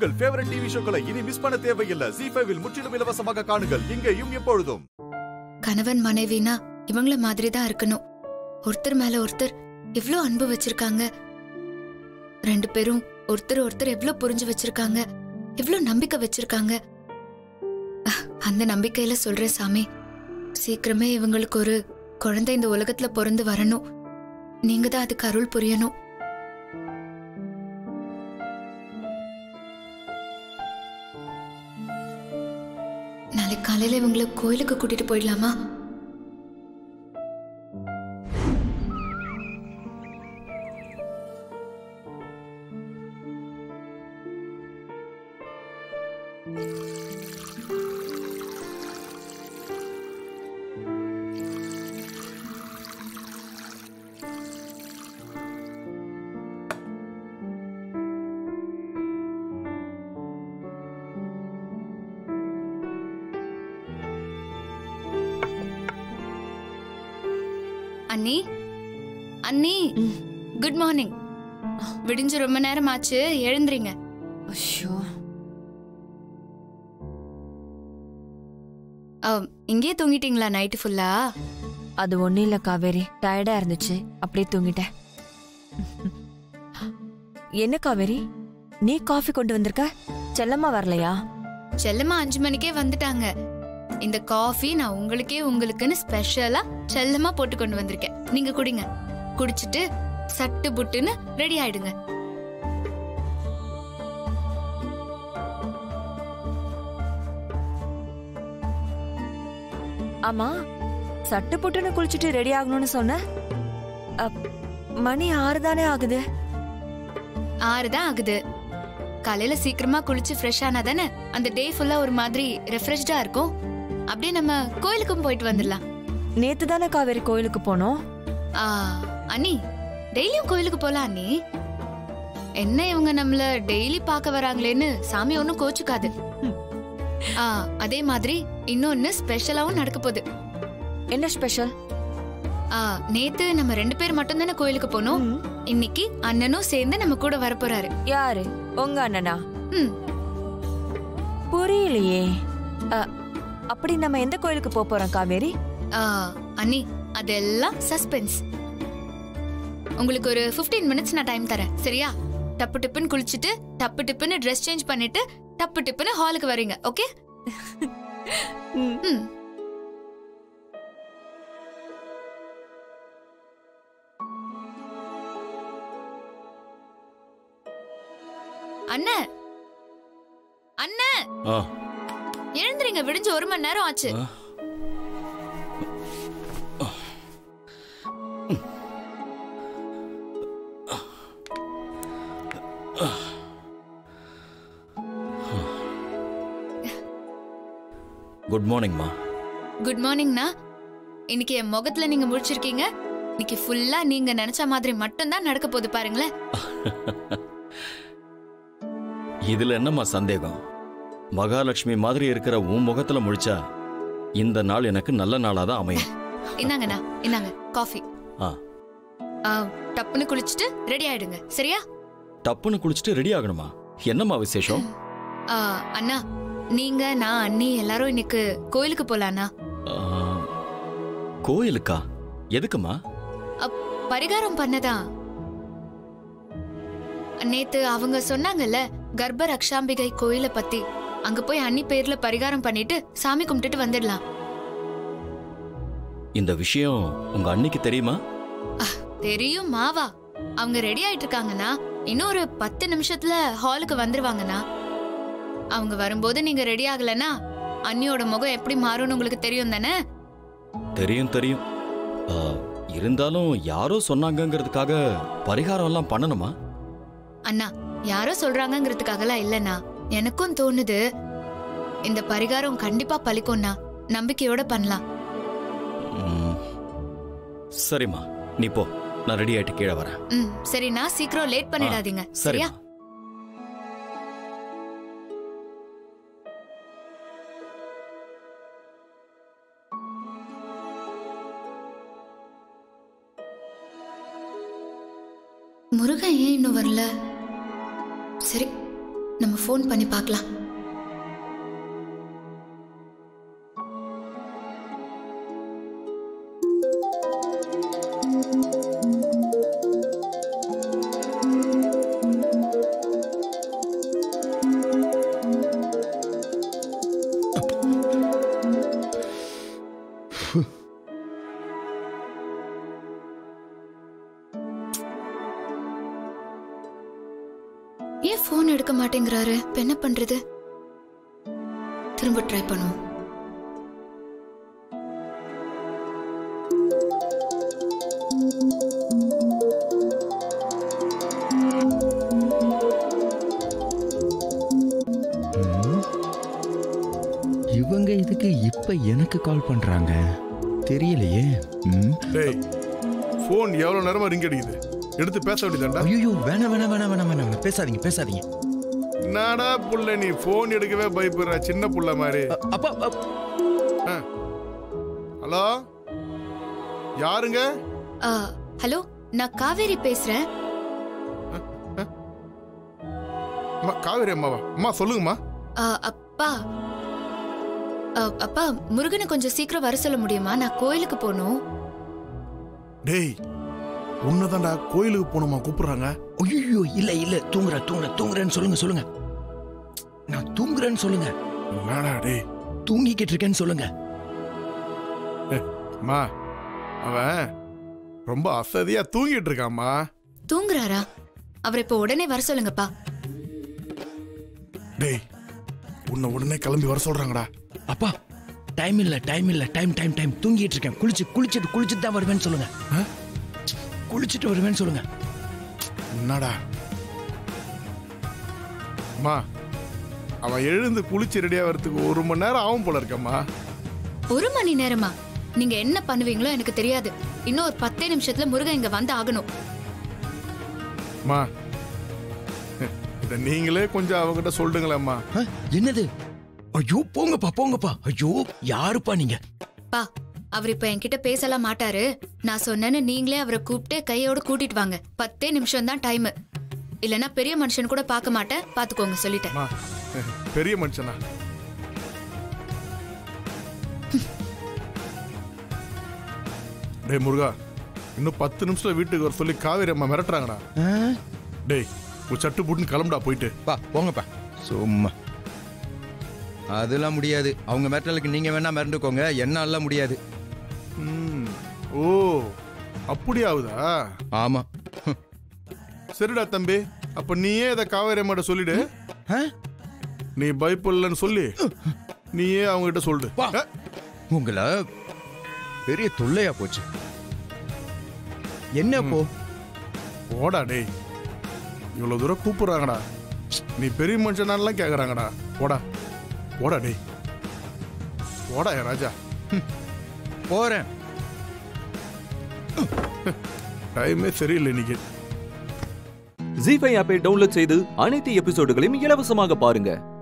உங்கள் favourite TV ஷோக்களை இனி miss பண்ண தேவையில்லை ஜி ஃபைவில் முற்றிலும் இலவசமாக காணுங்கள் இங்கேயும் எப்பொழுதும் கணவன் மனைவினா இவங்கள மாதிரி தான் இருக்கணும் ஒருத்தர் மேல ஒருத்தர் எவ்ளோ அன்பு வச்சிருக்காங்க ரெண்டு பேரும் ஒருத்தர் ஒருத்தர் எவ்ளோ புரிஞ்சு வச்சிருக்காங்க எவ்ளோ நம்பிக்கை வச்சிருக்காங்க அஹ், அந்த நம்பிக்கையில சொல்றேன் சாமி சீக்கிரமே இவங்களுக்கு ஒரு குழந்தை இந்த உலகத்துல பிறந்து வரணும் நீங்க தான் அதுக்கு அருள் புரியணும் நாளைக்கு காலையில இவங்களை கோயிலுக்கு கூட்டிட்டு போயிடலாமா அண்ணி அண்ணி குட் மார்னிங் விடிஞ்சு ரொம்ப நேரம் ஆச்சு எழுந்துறீங்க ஐயோ அஹ், இங்கேயே தூங்கிட்டீங்களா நைட்டு ஃபுல்லா அது ஒண்ணும் இல்ல காவேரி டயர்டா இருந்துச்சு அப்படியே தூங்கிட்டேன் என்ன காவேரி நீ காஃபி கொண்டு வந்திருக்க செல்லம்மா வரலையா செல்லம்மா அஞ்சு மணிக்கே வந்துட்டாங்க இந்த காஃபி நான் உங்களுக்கே உங்களுக்குன்னு ஸ்பெஷலா செல்லமா போட்டு கொண்டு வந்திருக்கேன் நீங்க குடிங்க குடிச்சிட்டு சட்டு புட்டுன்னு ரெடி ஆயிடுங்க ஆமா சட்டு புட்டுன்னு குளிச்சுட்டு ரெடி ஆகணும்னு சொன்ன அப், மணி ஆறு தானே ஆகுது ஆறு தான் ஆகுது காலையில சீக்கிரமா குளிச்சு ஃப்ரெஷ் ஆனா தானே அந்த டே ஃபுல்லா ஒரு மாதிரி ரெஃப்ரெஷ்டா இருக்கும் அப்படியே நம்ம கோயிலுக்கும் போயிட்டு வந்துடலாம் நேத்து தானே காவேரி கோயிலுக்கு போனோம் ஆ, அண்ணி டெய்லியும் கோயிலுக்கு போலாம் அண்ணி என்ன இவங்க நம்மள டெய்லி பார்க்க வராங்களேன்னு சாமி ஒன்னும் கோச்சுக்காது ஆ, அதே மாதிரி இன்னொன்னு ஸ்பெஷலாவும் நடக்க போகுது என்ன ஸ்பெஷல் ஆ, நேத்து நம்ம ரெண்டு பேர் மட்டும் தானே கோயிலுக்கு போனோம் இன்னைக்கு அண்ணனும் சேர்ந்து நம்ம கூட வர போறாரு யாரு உங்க அண்ணனா ம் புரியலையே அ, அப்படி நம்ம எந்த கோயிலுக்கு போப் போறோம் காவேரி ஆ, அண்ணி அதெல்லாம் சஸ்பென்ஸ் உங்களுக்கு ஒரு 15 மினிட்ஸ் நான் டைம் தரேன் சரியா டப்பு டிப்புன்னு குளிச்சுட்டு டப்பு டிப்புன்னு ட்ரெஸ் சேஞ்ச் பண்ணிட்டு டப்பு டிப்புன்னு ஹாலுக்கு வரீங்க ஓகே ம் அண்ணே அண்ணே ஆ எழுந்துறீங்க விடிஞ்சு ஒரு மணி நேரம் ஆச்சு ஆ. குட் மார்னிங்மா குட் மார்னிங்ண்ணா இன்னைக்கு என் முகத்துல நீங்க முடிச்சிருக்கீங்க இன்னைக்கு ஃபுல்லா நீங்க நினைச்ச மாதிரி மட்டும்தான் நடக்க போகுது பாருங்களேன் இதுல என்னம்மா சந்தேகம் மகாலட்சுமி மாதிரி இருக்கிற உன் முகத்துல முழிச்சா இந்த நாள் எனக்கு நல்ல நாளா தான் அமையும் இந்தாங்கண்ணா இந்தாங்க காஃபி ஆ டப்புன்னு குளிச்சுட்டு ரெடி ஆயிடுங்க சரியா டப்புன்னு குளிச்சுட்டு ரெடி ஆகணுமா என்னம்மா விசேஷம் ஆ, அண்ணா நீங்க நான் அண்ணி எல்லாரும் இன்னைக்கு கோயிலுக்கு போலாண்ணா ஆ, கோயிலுக்கா எதுக்குமா அப், பரிகாரம் பண்ணதா நேத்து அவங்க சொன்னாங்கல்ல கர்ப்ப ரக்ஷாம்பிகை கோயிலை பத்தி அங்க போய் அண்ணி பேர்ல பரிகாரம் பண்ணிட்டு சாமி கும்பிட்டுட்டு வந்துடலாம் இந்த விஷயம் உங்க அன்னைக்கு தெரியுமா அஹ், தெரியும் மாவா அவங்க ரெடி ஆயிட்டு இருக்காங்கண்ணா இன்னும் ஒரு பத்து நிமிஷத்துல ஹாலுக்கு வந்துருவாங்கண்ணா அவங்க வரும்போது நீங்க ரெடி ஆகலனா அண்ணியோட முகம் எப்படி மாறும்னு உங்களுக்கு தெரியும் தானே தெரியும் தெரியும் ஆ, இருந்தாலும் யாரோ சொன்னாங்கங்கிறதுக்காக பரிகாரம் எல்லாம் பண்ணணுமா அண்ணா யாரோ சொல்றாங்கங்கிறதுக்காகலாம் இல்லண்ணா எனக்கும் தோணுது இந்த பரிகாரம் கண்டிப்பா பலிக்கும்ண்ணா நம்பிக்கையோட பண்ணலாம் ம், சரிம்மா நீ போ நான் ரெடி ஆயிட்டு கீழே வரேன் ம் சரிண்ணா சீக்கிரம் லேட் பண்ணிடாதீங்க ஆ, சரியா சரிம்மா முருகன் ஏன் இன்னும் வரல சரி நம்ம ஃபோன் பண்ணி பார்க்கலாம் ஏன் ஃபோன் எடுக்க மாட்டேங்கிறாரு இப்ப என்ன பண்றது திரும்ப ட்ரை பண்ணுவோம் இவங்க இதுக்கு இப்ப எனக்கு கால் பண்றாங்க தெரியலையே ம் டேய் ஃபோன் எவ்வளவு நேரமா ரிங் அடிக்குது எடுத்து பேச வேண்டியதாண்டா ஐயோ வேணாம் வேணாம் வேணாம் வேணாம் வேணாம் வேணாம். பேசாதீங்க பேசாதீங்க என்னடா புள்ள நீ ஃபோன் எடுக்கவே பயப்படுற சின்ன புள்ள மாதிரி அ- அப்பா அ- ஹலோ யாருங்க ஆ, ஹலோ நான் காவேரி பேசுறேன் அம்மா காவேரி அம்மாவா அம்மா சொல்லுங்கம்மா ஆ, அப்பா ஆ, அப்பா முருகனை கொஞ்சம் சீக்கிரம் வர சொல்ல முடியுமா நான் கோயிலுக்கு போகணும் டேய் உன்னதான்டா கோயிலுக்கு போகணுமா கூப்பிடுறாங்க ஐயோ இல்ல இல்ல தூங்குற தூங்குற தூங்குறேன்னு சொல்லுங்க சொல்லுங்க நான் தூங்குறேன்னு சொல்லுங்க என்னடா டேய் தூங்கிக்கிட்டு இருக்கேன்னு சொல்லுங்க அம்மா அவன் ரொம்ப அசதியா தூங்கிட்டு இருக்காம்மா தூங்குறாரா அவரை இப்ப உடனே வர சொல்லுங்கப்பா டேய் உன்னை உடனே கிளம்பி வர சொல்றாங்கடா அப்பா டைம் இல்ல டைம் இல்ல டைம் டைம் டைம் தூங்கிட்டு இருக்கேன் குளிச்சு குளிச்சிட்டு குளிச்சுட்டு தான் வருவேன்னு சொல்லுங்க ஆ? குளிச்சிட்டு வருவேன்னு சொல்லுங்க என்னடா அம்மா அவன் எழுந்து குளிச்சு ரெடி ஆகிறதுக்கு ஒரு மணி நேரம் ஆகும் போல இருக்கம்மா ஒரு மணி நேரமா நீங்க என்ன பண்ணுவீங்களோ எனக்கு தெரியாது இன்னும் ஒரு பத்தே நிமிஷத்துல முருகன் இங்க வந்து ஆகணும் அம்மா இதை நீங்களே கொஞ்சம் அவங்ககிட்ட சொல்லுங்களேம்மா ஆ? என்னது ஐயோ போங்கப்பா போங்கப்பா ஐயோ யாருப்பா நீங்க பா அவர் இப்ப என்கிட்ட பேசலாம் மாட்டாரு நான் சொன்னேன்னு நீங்களே அவரை கூப்பிட்டு கையோட கூட்டிட்டு வாங்க பத்தே நிமிஷம் தான் டைம் இல்லனா பெரிய மனுஷன் கூட பார்க்க மாட்டேன் பாத்துக்கோங்க சொல்லிட்டேன் அம்மா பெரிய மனுஷனா டேய் முருகா இன்னும் பத்து நிமிஷத்துல வீட்டுக்கு வர சொல்லி காவேரி அம்மா மிரட்டுறாங்கடா ஆ? டேய் ஒரு சட்டு போட்டுன்னு கிளம்புடா போயிட்டு பா போங்கப்பா சும்மா அதெல்லாம் முடியாது அவங்க மிரட்டலுக்கு நீங்க வேணா மிரண்டுக்கோங்க என்னாலாம் முடியாது ம். ஓ அப்படி ஆகுதா ஆமா ஹம். சரிடா தம்பி அப்ப நீயே இதை காவேரி அம்மாட்ட சொல்லிடு ஆ? நீ பயப்படலன்னு சொல்லி நீயே அவங்க கிட்ட சொல்லிடு வா. அ, உங்களை பெரிய தொல்லையா போச்சு என்ன போ போடா டேய் இவ்வளவு தூரம் கூப்பிடுறாங்கடா நீ பெரிய மனுஷனாலாம் கேக்குறாங்கடா போடா போடா டேய் போடா என் ராஜா போறேன் டைமே சரியில்லை இன்னைக்கு ஜி ஃபைவ் ஆப்பை டவுன்லோட் செய்து அனைத்து எபிசோடுகளையும் இலவசமாக பாருங்க